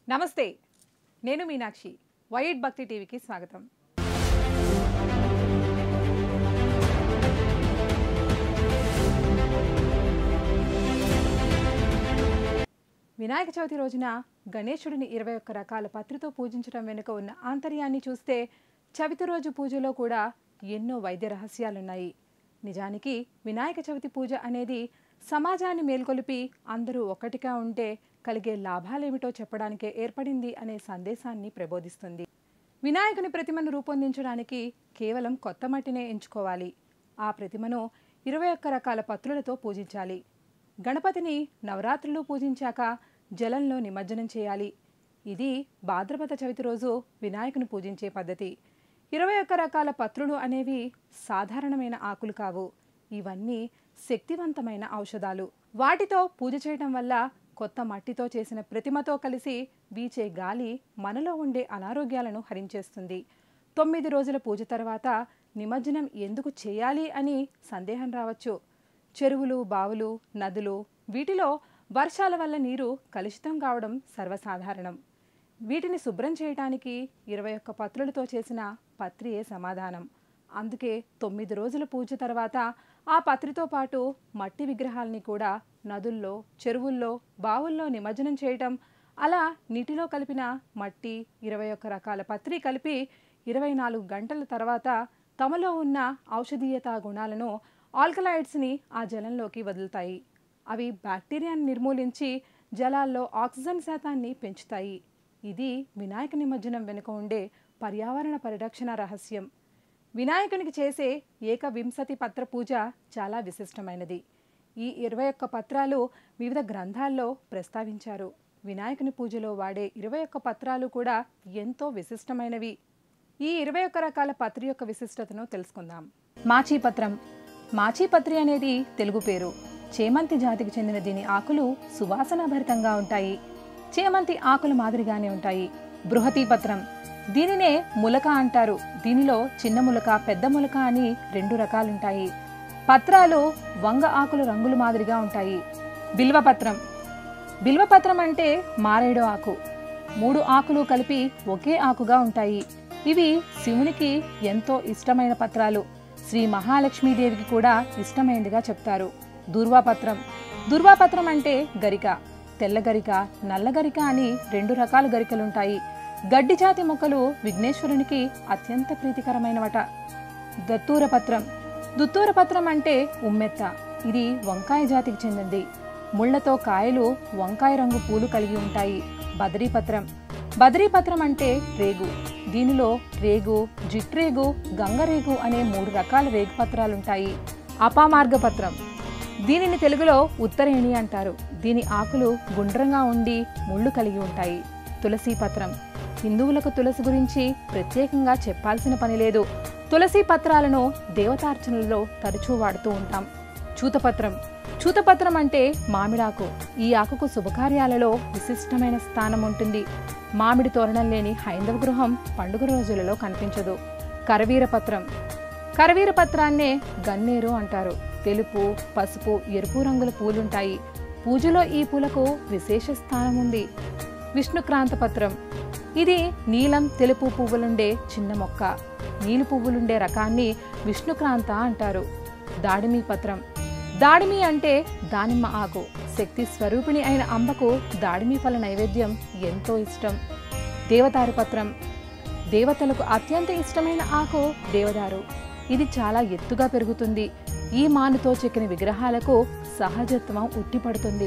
నమస్తే నేను మీనాక్షి వైట్ భక్తి టీవీకి స్వాగతం వినాయక చవితి రోజున గణేశుడిని ఇరవై ఒక్క రకాల పత్రితో పూజించడం వెనుక ఉన్న ఆంతర్యాన్ని చూస్తే చవితి రోజు పూజలో కూడా ఎన్నో వైద్య రహస్యాలున్నాయి నిజానికి వినాయక చవితి పూజ అనేది సమాజాన్ని మేల్కొలిపి అందరూ ఒక్కటిగా ఉంటే కలిగే లాభాలేమిటో చెప్పడానికే ఏర్పడింది అనే సందేశాన్ని ప్రబోధిస్తుంది వినాయకుని ప్రతిమను రూపొందించడానికి కేవలం కొత్త మట్టినే ఎంచుకోవాలి ఆ ప్రతిమను ఇరవై ఒక్క రకాల పత్రులతో పూజించాలి గణపతిని నవరాత్రులు పూజించాక జలంలో నిమజ్జనం చేయాలి ఇది భాద్రపద చవితి రోజు వినాయకుని పూజించే పద్ధతి ఇరవై ఒక్క రకాల పత్రులు అనేవి సాధారణమైన ఆకులు కావు ఇవన్నీ శక్తివంతమైన ఔషధాలు వాటితో పూజ చేయడం వల్ల కొత్త మట్టితో చేసిన ప్రతిమతో కలిసి వీచే గాలి మనలో ఉండే అనారోగ్యాలను హరించేస్తుంది తొమ్మిది రోజుల పూజ తర్వాత నిమజ్జనం ఎందుకు చేయాలి అని సందేహం రావచ్చు చెరువులు బావులు నదులు వీటిలో వర్షాల వల్ల నీరు కలుషితం కావడం సర్వసాధారణం వీటిని శుభ్రం చేయడానికి ఇరవై ఒక్క పత్రులతో చేసిన పత్రియే సమాధానం అందుకే తొమ్మిది రోజుల పూజ తర్వాత ఆ పత్రితో పాటు మట్టి విగ్రహాల్ని కూడా నదుల్లో చెరువుల్లో బావుల్లో నిమజ్జనం చేయటం అలా నీటిలో కలిపిన మట్టి ఇరవై ఒక్క రకాల పత్రి కలిపి ఇరవై నాలుగు గంటల తర్వాత తమలో ఉన్న ఔషధీయత గుణాలను ఆల్కలాయిడ్స్ని ఆ జలంలోకి వదులుతాయి అవి బ్యాక్టీరియాని నిర్మూలించి జలాల్లో ఆక్సిజన్ శాతాన్ని పెంచుతాయి ఇది వినాయక నిమజ్జనం వెనుక ఉండే పర్యావరణ పరిరక్షణ రహస్యం వినాయకునికి చేసే ఏకవింశతి పత్ర పూజ చాలా విశిష్టమైనది ఈ ఇరవై ఒక్క పత్రాలు వివిధ గ్రంథాల్లో ప్రస్తావించారు వినాయకుని పూజలో వాడే ఇరవై ఒక్క పత్రాలు కూడా ఎంతో విశిష్టమైనవి ఈ ఇరవై ఒక్క రకాల పత్రి యొక్క విశిష్టతను తెలుసుకుందాం మాచీపత్రం మాచీపత్రి అనేది తెలుగు పేరు చేమంతి జాతికి చెందిన దీని ఆకులు సువాసనాభరితంగా ఉంటాయి చేమంతి ఆకుల మాదిరిగానే ఉంటాయి బృహతీ పత్రం దీనినే ములక అంటారు దీనిలో చిన్న ములక పెద్ద ములక అని రెండు రకాలుంటాయి పత్రాలు వంగ ఆకుల రంగులు మాదిరిగా ఉంటాయి బిల్వపత్రం బిల్వపత్రం అంటే మారేడు ఆకు మూడు ఆకులు కలిపి ఒకే ఆకుగా ఉంటాయి ఇవి శివునికి ఎంతో ఇష్టమైన పత్రాలు శ్రీ మహాలక్ష్మీదేవికి కూడా ఇష్టమైనదిగా చెప్తారు దూర్వాపత్రం దూర్వాపత్రం అంటే గరిక తెల్ల గరిక నల్ల గరిక అని రెండు రకాల గరికలుంటాయి గడ్డి జాతి మొక్కలు విఘ్నేశ్వరునికి అత్యంత ప్రీతికరమైనవట దత్తూరపత్రం దుత్తూరపత్రం అంటే ఉమ్మెత్త ఇది వంకాయ జాతికి చెందింది ముళ్లతో కాయలు వంకాయ రంగు పూలు కలిగి ఉంటాయి బదరీపత్రం బదరీపత్రం అంటే రేగు దీనిలో రేగు జిట్రేగు గంగరేగు అనే మూడు రకాల రేగు పత్రాలుంటాయి అపామార్గపత్రం దీనిని తెలుగులో ఉత్తరేణి అంటారు దీని ఆకులు గుండ్రంగా ఉండి ముళ్ళు కలిగి ఉంటాయి తులసి పత్రం హిందువులకు తులసి గురించి ప్రత్యేకంగా చెప్పాల్సిన పని లేదు తులసి పత్రాలను దేవతార్చనలలో తరచూ వాడుతూ ఉంటాం చూతపత్రం చూతపత్రం అంటే మామిడాకు ఈ ఆకుకు శుభకార్యాలలో విశిష్టమైన స్థానం ఉంటుంది మామిడి తోరణం లేని హైందవ గృహం పండుగ రోజులలో కనిపించదు కరవీరపత్రం కరవీరపత్రాన్నే గన్నేరు అంటారు తెలుపు పసుపు ఎరుపు రంగుల పూలుంటాయి పూజలో ఈ పూలకు విశేష స్థానం ఉంది విష్ణుక్రాంత పత్రం ఇది నీలం తెలుపు పువ్వులుండే చిన్న మొక్క నీలి పువ్వులుండే రకాన్ని విష్ణుక్రాంత అంటారు దాడిమి పత్రం దాడిమి అంటే దానిమ్మ ఆకు శక్తి స్వరూపిణి అయిన అంబకు దాడిమి ఫల నైవేద్యం ఎంతో ఇష్టం దేవదారు పత్రం దేవతలకు అత్యంత ఇష్టమైన ఆకు దేవదారు ఇది చాలా ఎత్తుగా పెరుగుతుంది ఈ మానుతో చెక్కిన విగ్రహాలకు సహజత్వం ఉట్టిపడుతుంది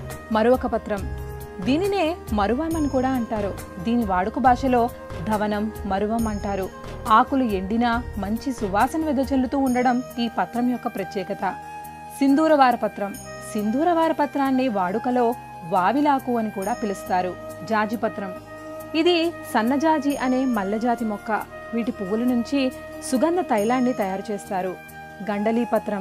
మరొక పత్రం దీనినే మరువం అని కూడా అంటారు దీని వాడుక భాషలో ధవనం మరువం అంటారు ఆకులు ఎండినా మంచి సువాసన వెదజల్లుతూ ఉండడం ఈ పత్రం యొక్క ప్రత్యేకత సింధూరవార పత్రం సింధూరవార పత్రాన్ని వాడుకలో వావిలాకు అని కూడా పిలుస్తారు జాజిపత్రం ఇది సన్నజాజి అనే మల్లెజాతి మొక్క వీటి పువ్వుల నుంచి సుగంధ తైలాన్ని తయారు చేస్తారు గండలీపత్రం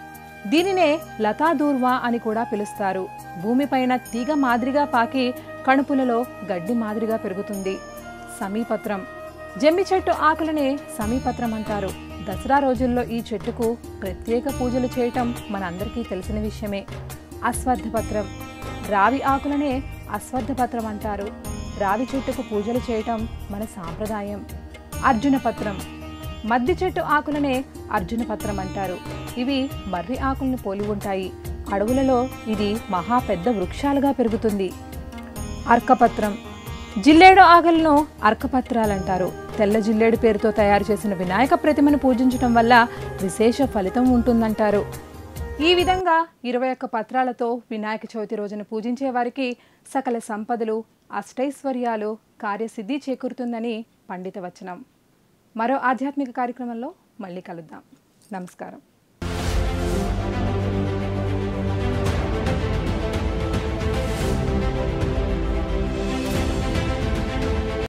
దీనినే లతాదూర్వా అని కూడా పిలుస్తారు భూమిపైన తీగ మాదిరిగా పాకి కణుపులలో గడ్డి మాదిరిగా పెరుగుతుంది సమీపత్రం జమ్మి చెట్టు ఆకులనే సమీపత్రం అంటారు దసరా రోజుల్లో ఈ చెట్టుకు ప్రత్యేక పూజలు చేయటం మనందరికీ తెలిసిన విషయమే అశ్వత్థపత్రం రావి ఆకులనే అశ్వత్థపత్రం అంటారు రావి చెట్టుకు పూజలు చేయటం మన సాంప్రదాయం అర్జున పత్రం మద్ది చెట్టు ఆకులనే అర్జున పత్రం అంటారు ఇవి మర్రి ఆకులను పోలి ఉంటాయి అడవులలో ఇది మహా పెద్ద వృక్షాలుగా పెరుగుతుంది అర్కపత్రం జిల్లేడు ఆకులను అర్కపత్రాలంటారు తెల్ల జిల్లేడు పేరుతో తయారు చేసిన వినాయక ప్రతిమను పూజించడం వల్ల విశేష ఫలితం ఉంటుందంటారు ఈ విధంగా ఇరవై ఒక్క పత్రాలతో వినాయక చవితి రోజున పూజించే వారికి సకల సంపదలు అష్టైశ్వర్యాలు కార్యసిద్ధి చేకూరుతుందని పండిత వచనం మరో ఆధ్యాత్మిక కార్యక్రమంలో మళ్ళీ కలుద్దాం నమస్కారం